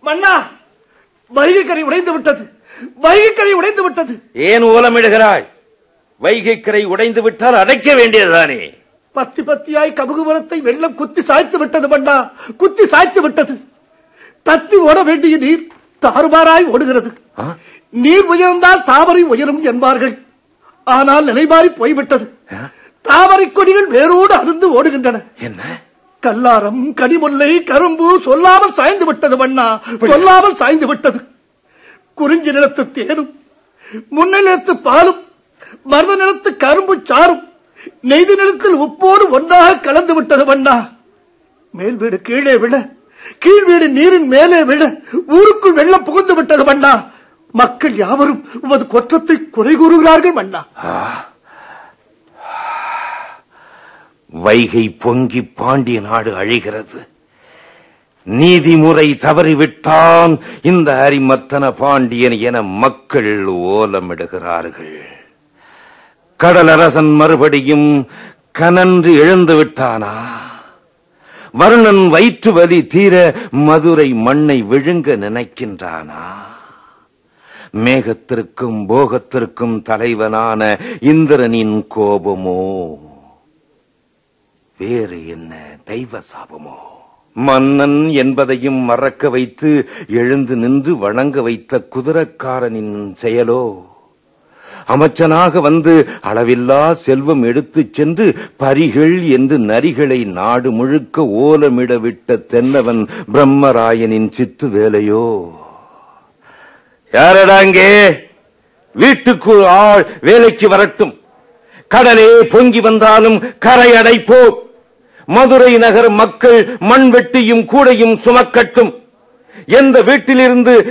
மன்னா வைகைக்கரை உடைந்து விட்டது வைகைக்கரை உடைந்து விட்டது ஏன் ஓலமிடுகிறாய் வைகைக்கரை உடைந்து விட்டால் அடைக்க வேண்டியதுதானே பத்தி பத்தியாய் கமுகுமரத்தை வெள்ளம் குத்தி சாய்த்து விட்டது மன்னா குத்தி சாய்த்து விட்டது தத்தி ஓட வேண்டிய நீர் தாறுமாறாய் ஓடுகிறது ஆ? நீர் உயர்ந்தால் தாமரை உயரும் என்பார்கள் ஆனால் நிலைமாறி போய்விட்டது ஆ? தாமரை கொடிகள் வேரோடு அருந்து ஓடுகின்றன என்ன கல்லாரம் கனிமுல்லை கரும்பு சொல்லாமல் சாய்ந்து விட்டது மண்ணா சொல்லாமல் சாய்ந்து விட்டது குறிஞ்சி நிலத்து தேனும் முன்னை நிலத்து பாலும் மருத நிலத்து கரும்பு சாரும் நெய்து நிலத்தில் உப்போடு ஒன்றாக கலந்து விட்டது மண்ணா மேல் வீடு கீழே விழ கீழ் வீடு நீரின் மேலே விழ ஊருக்குள் வெள்ளம் புகுந்து விட்டது மண்ணா மக்கள் யாவரும் உமது குற்றத்தை குறை கூறுகிறார்கள் மண்ணா வைகை பொங்கி பாண்டிய நாடு அழிகிறது நீதிமுறை தவறிவிட்டான் இந்த அரிமத்தன பாண்டியன் என மக்கள் ஓலமிடுகிறார்கள் கடலரசன் மறுபடியும் கனன்று எழுந்து விட்டானா வருணன் வயிற்று வலி தீர மதுரை மண்ணை விழுங்க நினைக்கின்றானா மேகத்திற்கும் போகத்திற்கும் தலைவனான இந்திரனின் கோபமோ வேறு என்ன தெய்வ சாபமோ மன்னன் என்பதையும் மறக்க வைத்து எழுந்து நின்று வணங்க வைத்த குதிரக்காரனின் செயலோ அமைச்சனாக வந்து அளவில்லா செல்வம் எடுத்துச் சென்று பரிகள் என்று நரிகளை நாடு முழுக்க ஓலமிட விட்ட தென்னவன் பிரம்மராயனின் சித்து வேலையோ யாரடாங்கே வீட்டுக்கு ஆள் வேலைக்கு வரட்டும் கடலே பொங்கி வந்தாலும் கரை அடைப்போம் மதுரை நகர் மக்கள் மண்வெட்டியும் கூடையும் சுமக்கட்டும் எந்த வீட்டிலிருந்து